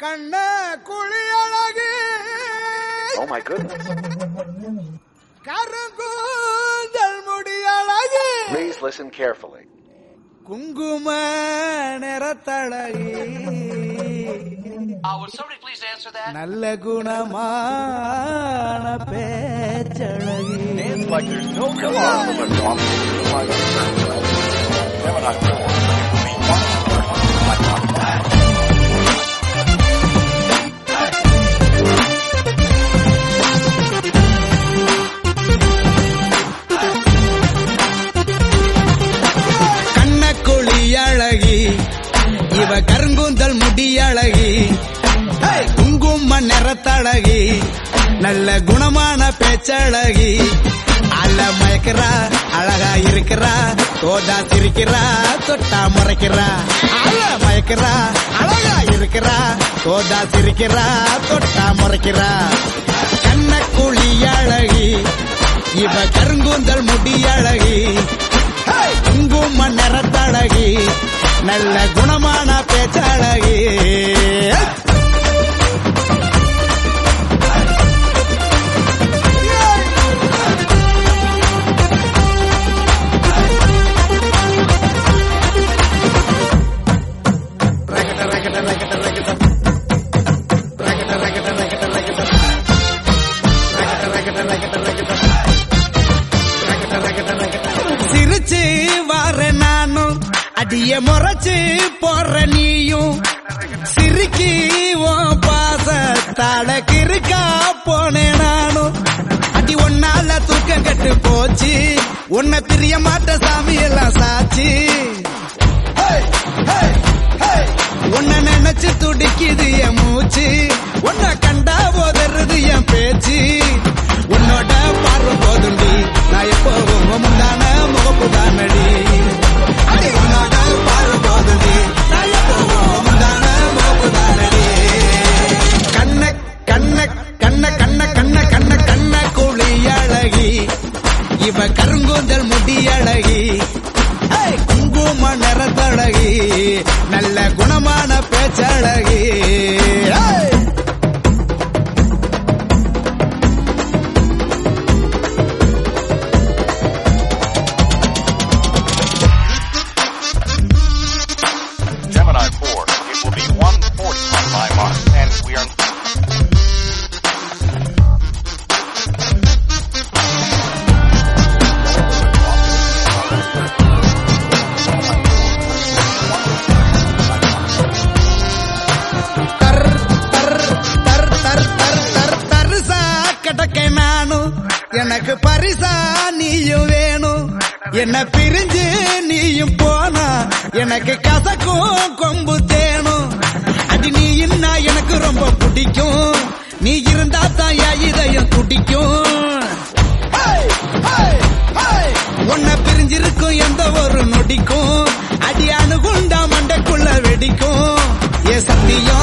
கண்ண குழி அழகு Oh my goodness. கருங்கூந்தல் முடி அழகு Please listen carefully. குங்கும நிறத்தழகு Uh, would somebody please answer that? நல்ல குணமான பேச்சழகு It's like there's no tomorrow. Gemini 4. Be one like that. கண்ணக்குழி அழகி இவ கருங்குந்தல் முடி அழகி ஹேய், குங்கும நிறத்தழகி நல்ல குணமான பேச்சழகி அல்ல மயக்கிறா அழகா இருக்கிறா தோதா சிரிக்கிறா தொட்டா முறைக்கிறா அல்ல மயக்கிறா அழகா இருக்கிறா தோதா சிரிக்கிறா தொட்டா முறைக்கிறா கண்ணக்குழி அழகி இவ கருங்குந்தல் முடி அழகி ஹேய், குங்கும நிறத்தழகி நல்ல குணமான பேச்சழகி ரகட, ரகட, ரகட, ரகட. ரகட, ரகட, ரகட, ரகட. ரகட, ரகட, ரகட, ரகட. ரகட, ரகட, ரகட. சிரிச்சு வார நானும் அடிய முறைச்சு போற நீயும் சிரிக்கி உன் பாச தடக்கிருக்கா போனேன் நானும் அடி ஒன்னால தூக்கம் கட்டு போச்சு உன்னை பிரிய மாட்ட சாமி எல்லாம் சாட்சி ஹேய், ஹேய், ஹேய். உன்னை நினைச்சு துடிக்குது என் மூச்சு உன்னை கண்டா போதறது என் பேச்சு உன்னோட பார்வை போதுண்டி நான் எப்போவும் முந்தான முகப்பு தானடி அடி உன்னோட பார்வை போதுண்டி நான் எப்போவும் முந்தான முகப்பு தானடி கண்ண கண்ண கண்ண கண்ண கண்ண கண்ண கண்ண குழி அழகி இவ கருங்கூந்தல் முடி அழகி ஏய், குங்கும நிறத்தழகி நல்ல குணமான பேச்சழகி ஏய். Gemini 4. It will be 140 on my mark, and we are. தர் தர் தர் தர் தர் தர் தரிசா கிடக்க நானும் எனக்கு பரிசா நீயும் வேணும் என்ன பிரிஞ்சு நீயும் போனா எனக்கு கசக்கும் கொம்பு தேனும் அடி நீ இன்னா எனக்கு ரொம்ப பிடிக்கும் நீ இருந்தா தான் என் இதயம் துடிக்கும் ஹேய், ஹேய், ஹேய். உன்னை பிரிஞ்சிருக்கும் எந்த ஒரு நொடிக்கும் அடி அணுகுண்டா மண்டைக்குள்ள வெடிக்கும் ஏ சத்தியம்